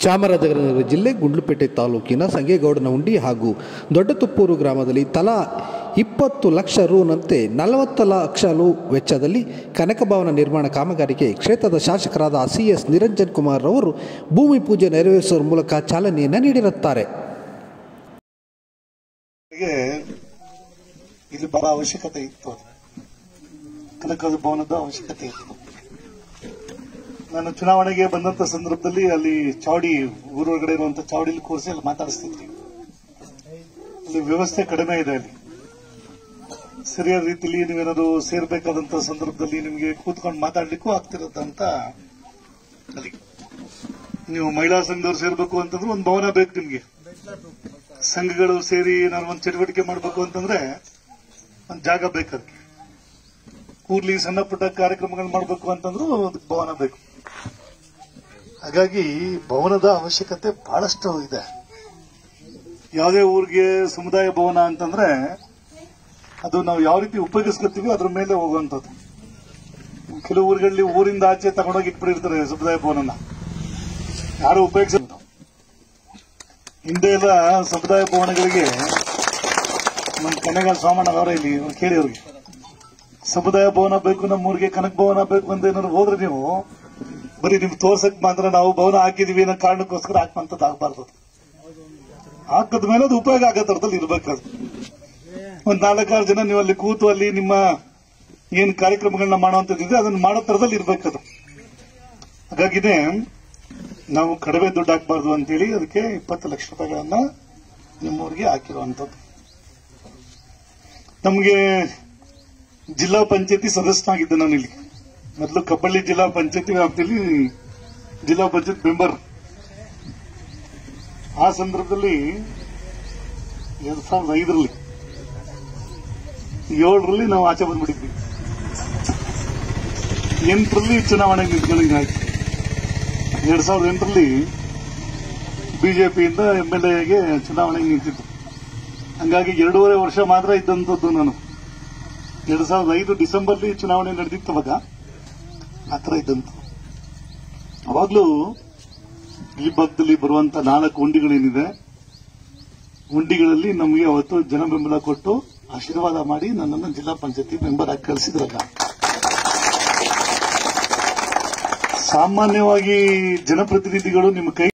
ಚಾಮರಾಜನಗರ ಜಿಲ್ಲೆ ಗುಂಡ್ಲುಪೇಟೆ ತಾಲೂಕಿನ ಸಂಗೇಗೌಡನಹುಂಡಿ ಹಾಗೂ ದೊಡ್ಡತುಪ್ಪೂರು ಗ್ರಾಮದಲ್ಲಿ ತಲಾ ಇಪ್ಪತ್ತು ಲಕ್ಷ ರುನಂತೆ ನಲವತ್ತು ಲಕ್ಷ ರು ವೆಚ್ಚದಲ್ಲಿ ಕನಕ ಭವನ ನಿರ್ಮಾಣ ಕಾಮಗಾರಿಗೆ ಕ್ಷೇತ್ರದ ಶಾಸಕರಾದ ಸಿ ಎಸ್ ನಿರಂಜನ್ ಕುಮಾರ್ ಅವರು ಭೂಮಿ ಪೂಜೆ ನೆರವೇರಿಸುವ ಮೂಲಕ ಚಾಲನೆಯನ್ನು ನೀಡಿರುತ್ತಾರೆ ಗೆ ಇಲ್ಲಿ ಬರೋ ಅವಶ್ಯಕತೆ ಇತ್ತು ಕನಕದ ಭವನದ ಅವಶ್ಯಕತೆ ಇತ್ತು ನಾನು ಚುನಾವಣೆಗೆ ಬಂದಂತ ಸಂದರ್ಭದಲ್ಲಿ ಅಲ್ಲಿ ಚಾವಡಿ ಊರೊಳಗಡೆ ಇರುವಂತ ಚಾವಡಿಲಿ ಕೂರಿಸಿ ಅಲ್ಲಿ ಮಾತಾಡಿಸ್ತಿದ್ವಿ ಅಲ್ಲಿ ವ್ಯವಸ್ಥೆ ಕಡಿಮೆ ಇದೆ ಅಲ್ಲಿ ಸರಿಯಾದ ರೀತಿಯಲ್ಲಿ ನೀವೇನಾದ್ರು ಸೇರ್ಬೇಕಾದಂತ ಸಂದರ್ಭದಲ್ಲಿ ನಿಮಗೆ ಕೂತ್ಕೊಂಡು ಮಾತಾಡ್ಲಿಕ್ಕೂ ಆಗ್ತಿರತ್ತಂತ ಅಲ್ಲಿ ನೀವು ಮಹಿಳಾ ಸಂಘದವ್ರು ಸೇರ್ಬೇಕು ಅಂತಂದ್ರೆ ಒಂದು ಭವನ ಬೇಕು ನಿಮ್ಗೆ ಸಂಘಗಳು ಸೇರಿ ಏನಾದ್ರು ಒಂದು ಚಟುವಟಿಕೆ ಮಾಡಬೇಕು ಅಂತಂದ್ರೆ ಒಂದು ಜಾಗ ಬೇಕದಕ್ಕೆ ಕೂರ್ಲಿ ಸಣ್ಣ ಪುಟ್ಟ ಕಾರ್ಯಕ್ರಮಗಳು ಮಾಡಬೇಕು ಅಂತಂದ್ರೂ ಒಂದು ಭವನ ಬೇಕು ಹಾಗಾಗಿ ಭವನದ ಅವಶ್ಯಕತೆ ಬಹಳಷ್ಟು ಇದೆ ಯಾವುದೇ ಊರಿಗೆ ಸಮುದಾಯ ಭವನ ಅಂತಂದ್ರೆ ಅದು ನಾವು ಯಾವ ರೀತಿ ಉಪಯೋಗಿಸ್ಕೊತೀವಿ ಅದ್ರ ಮೇಲೆ ಹೋಗುವಂಥದ್ದು ಕೆಲವು ಊರುಗಳಲ್ಲಿ ಊರಿಂದ ಆಚೆ ತಗೊಂಡೋಗಿ ಇಟ್ಬಿಟ್ಟಿರ್ತಾರೆ ಸಮುದಾಯ ಭವನನ ಯಾರು ಉಪಯೋಗಿಸ ಹಿಂದೆ ಎಲ್ಲ ಸಮುದಾಯ ಭವನಗಳಿಗೆ ನಮ್ಮ ಕನೆಗಾಲ ಸೋಮಣ್ಣ ಅವರ ಇಲ್ಲಿ ಇವ್ರು ಕೇಳಿ ಅವ್ರಿಗೆ ಸಮುದಾಯ ಭವನ ಬೇಕು ನಮ್ಮೂರಿಗೆ ಕನಕ ಭವನ ಬೇಕು ಅಂತ ಏನಾದ್ರು ಹೋದ್ರೆ ನೀವು ಬರೀ ನಿಮ್ಗೆ ತೋರ್ಸಕ್ ಮಾತ್ರ ನಾವು ಭವನ ಹಾಕಿದೀವಿ ಅನ್ನೋ ಕಾರಣಕ್ಕೋಸ್ಕರ ಹಾಕುವಂತದ್ದು ಆಗಬಾರ್ದು ಹಾಕದ ಮೇಲೆ ಅದು ಉಪಯೋಗ ಆಗೋ ತರದಲ್ಲಿ ಇರ್ಬೇಕು ಅದು ಒಂದ್ ನಾಲ್ಕಾರು ಜನ ನೀವು ಅಲ್ಲಿ ಕೂತು ಅಲ್ಲಿ ನಿಮ್ಮ ಏನ್ ಕಾರ್ಯಕ್ರಮಗಳನ್ನ ಮಾಡುವಂತದ್ದಿದೆ ಅದನ್ನ ಮಾಡೋ ತರದಲ್ಲಿ ಇರ್ಬೇಕದು ಹಾಗಾಗಿನೇ ನಾವು ಕಡಿಮೆ ದುಡ್ಡು ಹಾಕಬಾರ್ದು ಅಂತೇಳಿ ಅದಕ್ಕೆ ಇಪ್ಪತ್ತು ಲಕ್ಷ ರೂಪಾಯಿಗಳನ್ನ ನಿಮ್ಮೂರಿಗೆ ಹಾಕಿರುವಂತದ್ದು ನಮಗೆ ಜಿಲ್ಲಾ ಪಂಚಾಯತಿ ಸದಸ್ಯನಾಗಿದ್ದೆ ನಾನು ಇಲ್ಲಿ ಮೊದಲು ಕಬ್ಬಳ್ಳಿ ಜಿಲ್ಲಾ ಪಂಚಾಯತಿ ವ್ಯಾಪ್ತಿಯಲ್ಲಿ ಜಿಲ್ಲಾ ಪಂಚಾಯತ್ ಮೆಂಬರ್ ಆ ಸಂದರ್ಭದಲ್ಲಿ ಎರಡ್ ಸಾವಿರದ ಐದರಲ್ಲಿ ಏಳರಲ್ಲಿ ನಾವು ಆಚೆ ಬಂದ್ಬಿಟ್ಟಿದ್ವಿ ಎಂಟರಲ್ಲಿ ಚುನಾವಣೆ ನಿಂತ್ಕೊಳ್ಳಿಂಗಾಯ್ತು ಎರಡ್ ಸಾವಿರದ ಎಂಟರಲ್ಲಿ ಬಿಜೆಪಿಯಿಂದ ಎಂ ಎಲ್ ಎಗೆ ಚುನಾವಣೆಗೆ ನಿಂತಿದ್ದು ಹಂಗಾಗಿ ಎರಡೂವರೆ ವರ್ಷ ಮಾತ್ರ ಇದ್ದಂಥದ್ದು ನಾನು ಎರಡ್ ಸಾವಿರದ ಐದು ಡಿಸೆಂಬರ್ಲಿ ಚುನಾವಣೆ ನಡೆದಿತ್ತು ಅವಾಗ ಆ ಥರ ಇದ್ದಂತ ಅವಾಗ್ಲೂ ಈ ಭಾಗದಲ್ಲಿ ಬರುವಂತ ನಾಲ್ಕು ಹುಂಡಿಗಳೇನಿದೆ ಹುಂಡಿಗಳಲ್ಲಿ ನಮಗೆ ಅವತ್ತು ಜನ ಬೆಂಬಲ ಕೊಟ್ಟು ಆಶೀರ್ವಾದ ಮಾಡಿ ನನ್ನನ್ನು ಜಿಲ್ಲಾ ಪಂಚಾಯತಿ ಮೆಂಬರ್ ಆಗಿ ಕಳಿಸಿದ್ರಲ್ಲ ಸಾಮಾನ್ಯವಾಗಿ ಜನಪ್ರತಿನಿಧಿಗಳು ನಿಮ್ಮ ಕೈ